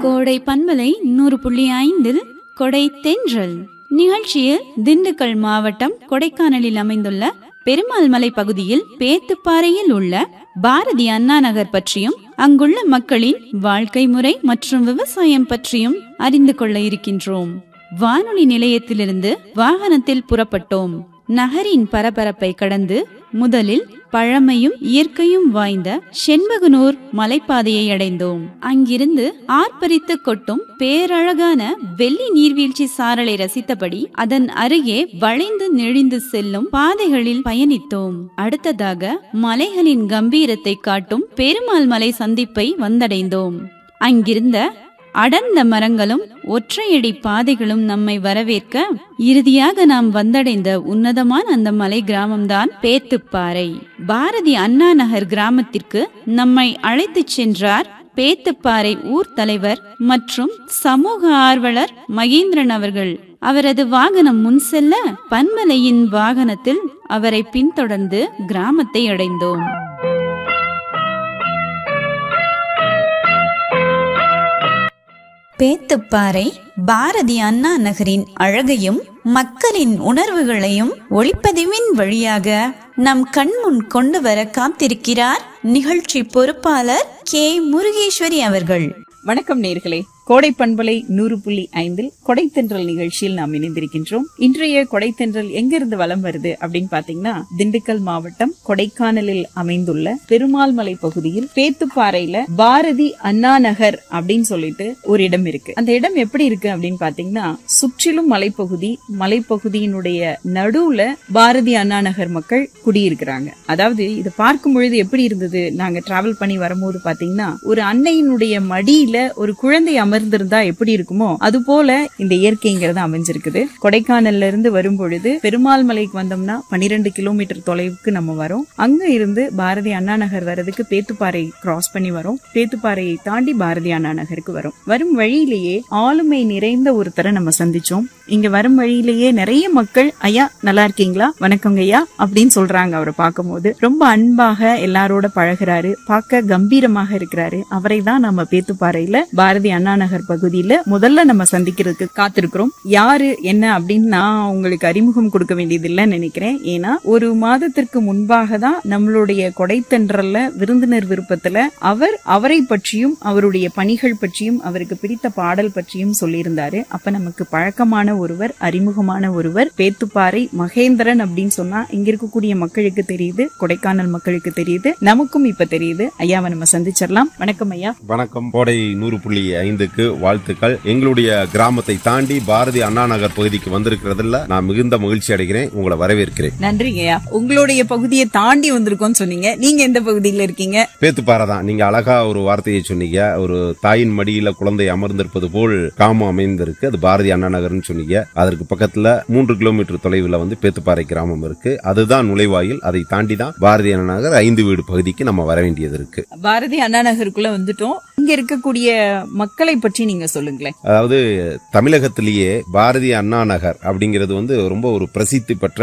கோடை பண்பலை நூறு புள்ளி ஐந்தில் கொடை தென்றல் நிகழ்ச்சியில் திண்டுக்கல் மாவட்டம் கொடைக்கானலில் அமைந்துள்ள பெருமாள் மலை பகுதியில் பேத்துப்பாறையில் உள்ள பாரதி அண்ணா நகர் பற்றியும் அங்குள்ள மக்களின் வாழ்க்கை முறை மற்றும் விவசாயம் பற்றியும் அறிந்து கொள்ள இருக்கின்றோம் வானொலி நிலையத்திலிருந்து வாகனத்தில் புறப்பட்டோம் நகரின் பரபரப்பை கடந்து முதலில் பழமையும் இயற்கையும் வாய்ந்த செண்பகனூர் மலைப்பாதையை அடைந்தோம் அங்கிருந்து ஆர்ப்பரித்து கொட்டும் பேரழகான வெள்ளி நீர்வீழ்ச்சி சாரலை ரசித்தபடி அதன் அருகே வளைந்து நெழிந்து செல்லும் பாதைகளில் பயணித்தோம் அடுத்ததாக மலைகளின் கம்பீரத்தை காட்டும் பெருமாள் மலை சந்திப்பை வந்தடைந்தோம் அங்கிருந்த அடர்ந்த மரங்களும் ஒற்றையடி பாதைகளும் நம்மை வரவேற்க இறுதியாக நாம் வந்தடைந்த உன்னதமான அந்த மலை கிராமம்தான் பேத்துப்பாறை பாரதி அண்ணா நகர் கிராமத்திற்கு நம்மை அழைத்துச் சென்றார் பேத்துப்பாறை ஊர் தலைவர் மற்றும் சமூக ஆர்வலர் மகேந்திரன் அவர்கள் அவரது வாகனம் முன் செல்ல பன்மலையின் வாகனத்தில் அவரை பின்தொடர்ந்து கிராமத்தை அடைந்தோம் பேத்துப்பாறை பாரதி அண்ணா நகரின் அழகையும் மக்களின் உணர்வுகளையும் ஒளிப்பதிவின் வழியாக நம் கண்முன் கொண்டு வர காத்திருக்கிறார் நிகழ்ச்சி பொறுப்பாளர் கே முருகேஸ்வரி அவர்கள் வணக்கம் நேர்களே கோடை பண்பலை நூறு புள்ளி ஐந்தில் கொடைத்தென்றல் நிகழ்ச்சியில் நாம் இணைந்திருக்கின்றோம் இன்றைய கொடைத்தென்றல் எங்கிருந்து வலம் வருது அப்படின்னு பாத்தீங்கன்னா திண்டுக்கல் மாவட்டம் கொடைக்கானலில் அமைந்துள்ள பெருமாள் மலை பகுதியில் பேத்துப்பாறையில பாரதி அண்ணா நகர் அப்படின்னு சொல்லிட்டு ஒரு இடம் இருக்கு அந்த இடம் எப்படி இருக்கு அப்படின்னு பாத்தீங்கன்னா சுற்றிலும் மலைப்பகுதி மலைப்பகுதியினுடைய நடுவுல பாரதி அண்ணா நகர் மக்கள் குடியிருக்கிறாங்க அதாவது இதை பார்க்கும் பொழுது எப்படி இருந்தது நாங்க டிராவல் பண்ணி வரும்போது பாத்தீங்கன்னா ஒரு அன்னையினுடைய மடியில ஒரு குழந்தை அமர்ந்திருந்தா எப்படி இருக்குமோ அது போல இந்த இயற்கைங்கிறது அமைஞ்சிருக்குது கொடைக்கானல்ல இருந்து வரும் பொழுது பெருமாள் மலைக்கு வந்தோம்னா பன்னிரெண்டு கிலோமீட்டர் தொலைவுக்கு நம்ம வரோம் அங்க இருந்து பாரதி அண்ணா நகர் வர்றதுக்கு பேத்துப்பாறை கிராஸ் பண்ணி வரோம் பேத்துப்பாறையை தாண்டி பாரதி அண்ணா நகருக்கு வரும் வரும் வழியிலேயே ஆளுமை நிறைந்த ஒருத்தரை நம்ம சந்திச்சோம் இங்க வரும் வழியிலேயே நிறைய மக்கள் ஐயா நல்லா இருக்கீங்களா வணக்கங்க ஐயா அப்படின்னு சொல்றாங்க அவரை பார்க்கும்போது ரொம்ப அன்பாக எல்லாரோட பழகுறாரு பார்க்க கம்பீரமாக இருக்கிறாரு அவரை தான் நம்ம பேத்துப்பாறையில பாரதி அண்ணா நகர் பகுதியில முதல்ல நம்ம சந்திக்கிறதுக்கு காத்திருக்கிறோம் யாரு என்ன அப்படின்னு நான் உங்களுக்கு அறிமுகம் கொடுக்க வேண்டியது இல்லைன்னு நினைக்கிறேன் ஏன்னா ஒரு மாதத்திற்கு முன்பாக தான் நம்மளுடைய கொடைத்தன்றல்ல விருந்தினர் விருப்பத்துல அவர் அவரை பற்றியும் அவருடைய பணிகள் பற்றியும் அவருக்கு பிடித்த பாடல் பற்றியும் சொல்லியிருந்தாரு அப்ப நமக்கு பழக்கமான ஒருவர் அறிமுகமான ஒருவர் பேத்துப்பாறை மகேந்திரன் அப்படின்னு சொன்னா இங்க இருக்கக்கூடிய மக்களுக்கு தெரியுது கொடைக்கானல் மக்களுக்கு தெரியுது நமக்கும் இப்ப தெரியுது ஐயாவை நம்ம சந்திச்சிடலாம் வணக்கம் ஐயா வணக்கம் கோடை நூறு புள்ளி ஐந்துக்கு வாழ்த்துக்கள் எங்களுடைய கிராமத்தை தாண்டி பாரதி அண்ணா நகர் பகுதிக்கு வந்திருக்கிறதுல நான் மிகுந்த மகிழ்ச்சி அடைகிறேன் உங்களை வரவேற்கிறேன் நன்றிங்கய்யா உங்களுடைய பகுதியை தாண்டி வந்திருக்கோம்னு சொன்னீங்க நீங்க எந்த பகுதியில இருக்கீங்க பேத்துப்பாறை தான் நீங்க அழகா ஒரு வார்த்தையை சொன்னீங்க ஒரு தாயின் மடியில குழந்தை அமர்ந்திருப்பது போல் கிராமம் அமைந்திருக்கு அது பாரதி அண்ணா நகர்னு சொன்னீங்க அதற்கு பக்கத்துல மூன்று கிலோமீட்டர் தொலைவில் வந்து பேத்துப்பாறை கிராமம் இருக்கு அதுதான் நுழைவாயில் அதை தாண்டி தான் பாரதி அண்ணா நகர் ஐந்து வீடு பகுதிக்கு நம்ம வர வேண்டியது இருக்கு பாரதி அண்ணா நகருக்குள்ள வந்துட்டோம் இங்க இருக்கக்கூடிய மக்களை பற்றி நீங்க சொல்லுங்களேன் அதாவது தமிழகத்திலேயே பாரதி அண்ணா நகர் அப்படிங்கிறது வந்து ரொம்ப ஒரு பிரசித்தி பெற்ற